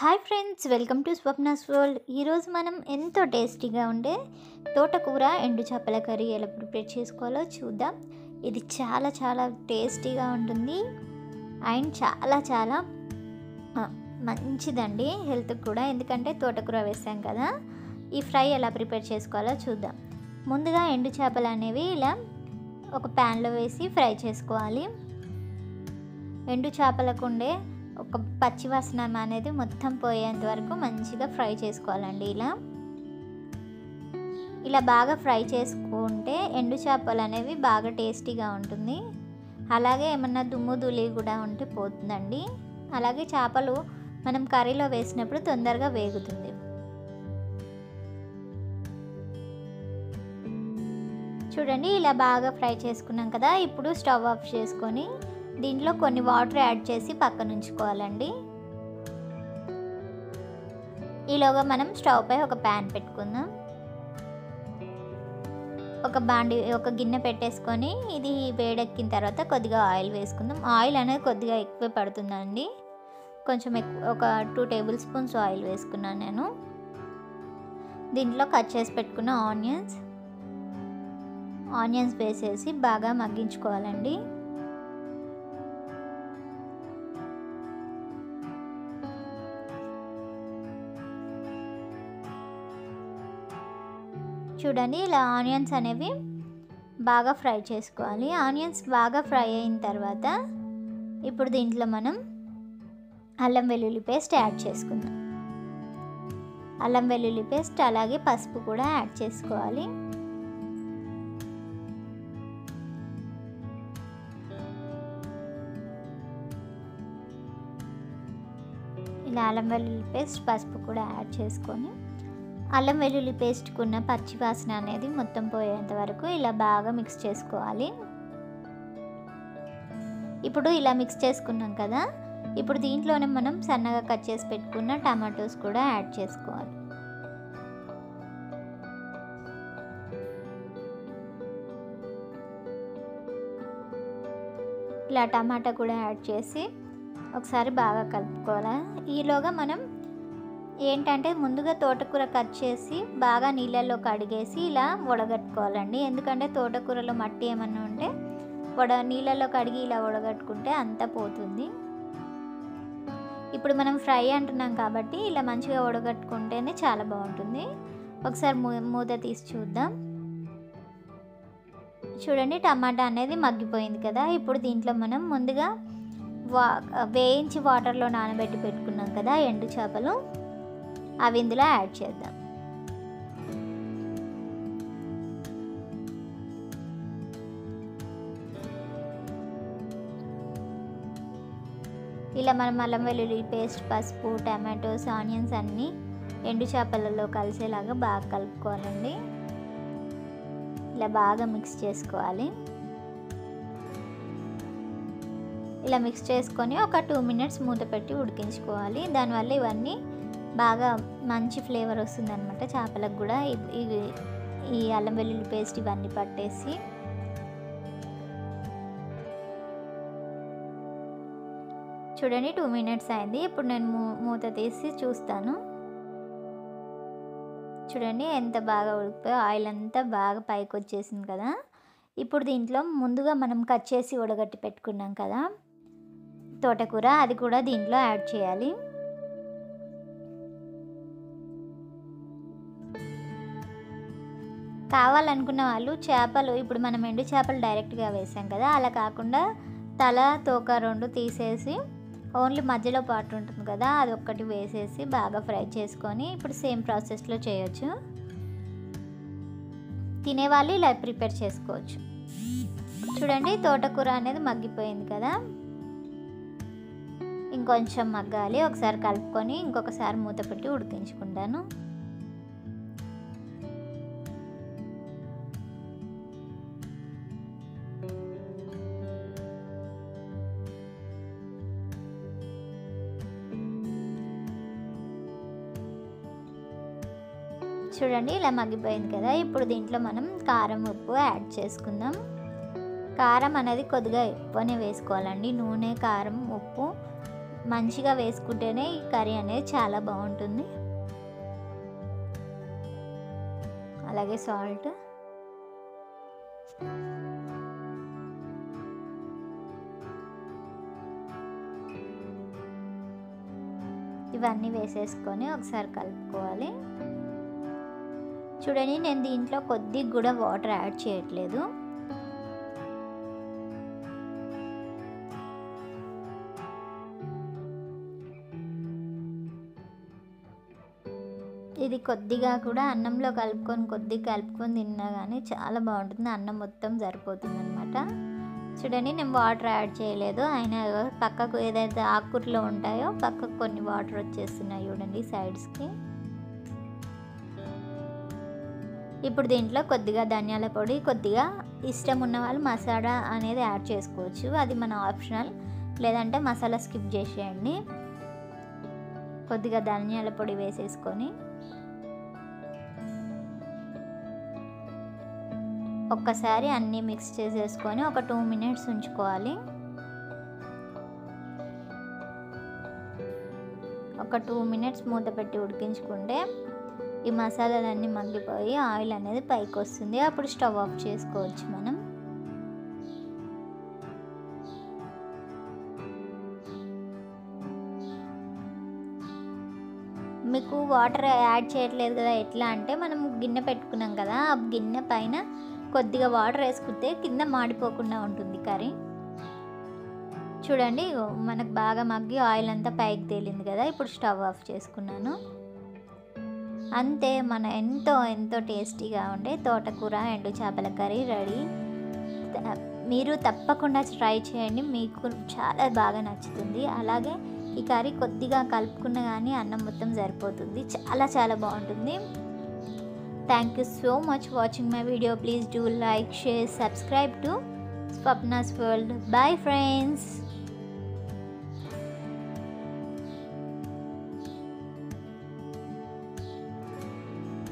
hi friends welcome to Swapna's world ఈరోజు మనం ఎంతో టేస్టీగా ఉండే తోటకూర ఎండు చేపల కర్రీ ఎలా ప్రిపేర్ చేసుకోవాలో చూద్దాం ఇది చాలా చాలా టేస్టీగా ఉంటుంది అండ్ చాలా చాలా ఆ, మంచిదండి హెల్త్కి కూడా ఎందుకంటే తోటకూర వేసాం కదా ఈ ఫ్రై ఎలా ప్రిపేర్ చేసుకోవాలో చూద్దాం ముందుగా ఎండు చేపలు అనేవి ఇలా ఒక ప్యాన్లో వేసి ఫ్రై చేసుకోవాలి ఎండు చేపలకు ఉండే ఒక పచ్చి వాసన అనేది మొత్తం పోయేంత వరకు మంచిగా ఫ్రై చేసుకోవాలండి ఇలా ఇలా బాగా ఫ్రై చేసుకుంటే ఎండు చేపలు అనేవి బాగా టేస్టీగా ఉంటుంది అలాగే ఏమన్నా దుమ్ము ధూళి కూడా ఉంటే పోతుందండి అలాగే చేపలు మనం కర్రీలో వేసినప్పుడు తొందరగా వేగుతుంది చూడండి ఇలా బాగా ఫ్రై చేసుకున్నాం కదా ఇప్పుడు స్టవ్ ఆఫ్ చేసుకొని దీంట్లో కొన్ని వాటర్ యాడ్ చేసి పక్కన ఉంచుకోవాలండి ఈలోగా మనం స్టవ్ పై ఒక ప్యాన్ పెట్టుకుందాం ఒక బాండి ఒక గిన్నె పెట్టేసుకొని ఇది వేడెక్కిన తర్వాత కొద్దిగా ఆయిల్ వేసుకుందాం ఆయిల్ అనేది కొద్దిగా ఎక్కువ పడుతుందండి కొంచెం ఎక్కువ ఒక టూ టేబుల్ స్పూన్స్ ఆయిల్ వేసుకున్నాను నేను దీంట్లో కట్ చేసి పెట్టుకున్న ఆనియన్స్ ఆనియన్స్ వేసేసి బాగా మగ్గించుకోవాలండి చూడండి ఇలా ఆనియన్స్ అనేవి బాగా ఫ్రై చేసుకోవాలి ఆనియన్స్ బాగా ఫ్రై అయిన తర్వాత ఇప్పుడు దీంట్లో మనం అల్లం వెల్లుల్లి పేస్ట్ యాడ్ చేసుకుందాం అల్లం వెల్లుల్లి పేస్ట్ అలాగే పసుపు కూడా యాడ్ చేసుకోవాలి ఇలా అల్లం వెల్లుల్లి పేస్ట్ పసుపు కూడా యాడ్ చేసుకొని అల్లం వెల్లుల్లి పేస్ట్కున్న పచ్చి వాసన అనేది మొత్తం పోయేంత వరకు ఇలా బాగా మిక్స్ చేసుకోవాలి ఇప్పుడు ఇలా మిక్స్ చేసుకున్నాం కదా ఇప్పుడు దీంట్లోనే మనం సన్నగా కట్ చేసి పెట్టుకున్న టమాటోస్ కూడా యాడ్ చేసుకోవాలి ఇలా టమాటా కూడా యాడ్ చేసి ఒకసారి బాగా కలుపుకోవాలి ఈలోగా మనం ఏంటంటే ముందుగా తోటకూర కట్ చేసి బాగా నీళ్ళల్లో కడిగేసి ఇలా వడగట్టుకోవాలండి ఎందుకంటే తోటకూరలో మట్టి ఏమన్నా ఉంటే వడ నీళ్ళల్లో కడిగి ఇలా వడగట్టుకుంటే అంతా పోతుంది ఇప్పుడు మనం ఫ్రై అంటున్నాం కాబట్టి ఇలా మంచిగా వడగట్టుకుంటేనే చాలా బాగుంటుంది ఒకసారి మూ మూత తీసి చూద్దాం చూడండి టమాటా అనేది మగ్గిపోయింది కదా ఇప్పుడు దీంట్లో మనం ముందుగా వా వేయించి వాటర్లో నానబెట్టి పెట్టుకున్నాం కదా ఎండు చేపలు అవి ఇందులో యాడ్ చేద్దాం ఇలా మనం అల్లం వెల్లుల్లి పేస్ట్ పసుపు టమాటోస్ ఆనియన్స్ అన్నీ ఎండు చేపలలో కలిసేలాగా బాగా కలుపుకోవాలండి ఇలా బాగా మిక్స్ చేసుకోవాలి ఇలా మిక్స్ చేసుకొని ఒక టూ మినిట్స్ మూత పెట్టి ఉడికించుకోవాలి దానివల్ల ఇవన్నీ బాగా మంచి ఫ్లేవర్ వస్తుంది అనమాట చేపలకు కూడా ఇవి ఈ అల్లం వెల్లుల్లి పేస్ట్ ఇవన్నీ పట్టేసి చూడండి టూ మినిట్స్ అయింది ఇప్పుడు నేను మూ మూత తీసి చూస్తాను చూడండి ఎంత బాగా ఉడికిపోయి ఆయిల్ అంతా బాగా పైకి వచ్చేసింది కదా ఇప్పుడు దీంట్లో ముందుగా మనం కట్ చేసి ఉడగట్టి పెట్టుకున్నాం కదా తోటకూర అది కూడా దీంట్లో యాడ్ చేయాలి కావాలనుకున్న వాళ్ళు చేపలు ఇప్పుడు మనం ఎండు చేపలు డైరెక్ట్గా వేసాం కదా అలా కాకుండా తల తోక రెండు తీసేసి ఓన్లీ మధ్యలో పాటు ఉంటుంది కదా అది ఒక్కటి వేసేసి బాగా ఫ్రై చేసుకొని ఇప్పుడు సేమ్ ప్రాసెస్లో చేయొచ్చు తినేవాళ్ళు ఇలా ప్రిపేర్ చేసుకోవచ్చు చూడండి తోటకూర అనేది మగ్గిపోయింది కదా ఇంకొంచెం మగ్గాలి ఒకసారి కలుపుకొని ఇంకొకసారి మూత పెట్టి ఉడికించుకుంటాను చూడండి ఇలా మగ్గిపోయింది కదా ఇప్పుడు దీంట్లో మనం కారం ఉప్పు యాడ్ చేసుకుందాం కారం అనేది కొద్దిగా ఎక్కువనే వేసుకోవాలండి నూనె కారం ఉప్పు మంచిగా వేసుకుంటేనే ఈ కర్రీ అనేది చాలా బాగుంటుంది అలాగే సాల్ట్ ఇవన్నీ వేసేసుకొని ఒకసారి కలుపుకోవాలి చూడండి నేను దీంట్లో కొద్దిగా కూడా వాటర్ యాడ్ చేయట్లేదు ఇది కొద్దిగా కూడా అన్నంలో కలుపుకొని కొద్దిగా కలుపుకొని తిన్నా కానీ చాలా బాగుంటుంది అన్నం మొత్తం సరిపోతుంది అనమాట చూడండి నేను వాటర్ యాడ్ చేయలేదు అయినా పక్కకు ఏదైతే ఆకుకూరలో ఉంటాయో పక్కకు కొన్ని వాటర్ వచ్చేస్తున్నాయి చూడండి సైడ్స్కి ఇప్పుడు దీంట్లో కొద్దిగా ధనియాల పొడి కొద్దిగా ఇష్టం ఉన్న వాళ్ళు మసాలా అనేది యాడ్ చేసుకోవచ్చు అది మన ఆప్షనల్ లేదంటే మసాలా స్కిప్ చేసేయండి కొద్దిగా ధనియాల పొడి వేసేసుకొని ఒక్కసారి అన్నీ మిక్స్ చేసేసుకొని ఒక టూ మినిట్స్ ఉంచుకోవాలి ఒక టూ మినిట్స్ మూత పెట్టి ఉడికించుకుంటే ఈ మసాలాలన్నీ మగ్గిపోయి ఆయిల్ అనేది పైకి వస్తుంది అప్పుడు స్టవ్ ఆఫ్ చేసుకోవచ్చు మనం మీకు వాటర్ యాడ్ చేయట్లేదు కదా ఎట్లా అంటే మనం గిన్నె పెట్టుకున్నాం కదా ఆ గిన్నె పైన కొద్దిగా వాటర్ వేసుకుంటే కింద మాడిపోకుండా ఉంటుంది కర్రీ చూడండి ఇగో మనకు బాగా మగ్గి ఆయిల్ అంతా పైకి తేలింది కదా ఇప్పుడు స్టవ్ ఆఫ్ చేసుకున్నాను అంతే మన ఎంతో ఎంతో టేస్టీగా ఉండే తోటకూర ఎండు చేపల కర్రీ రెడీ త- మీరు తప్పకుండా ట్రై చేయండి మీకు చాలా బాగా నచ్చుతుంది అలాగే ఈ కర్రీ కొద్దిగా కలుపుకున్న కానీ అన్నం మొత్తం సరిపోతుంది చాలా చాలా బాగుంటుంది thank you so much watching my video please do like share subscribe to Swapna's world bye friends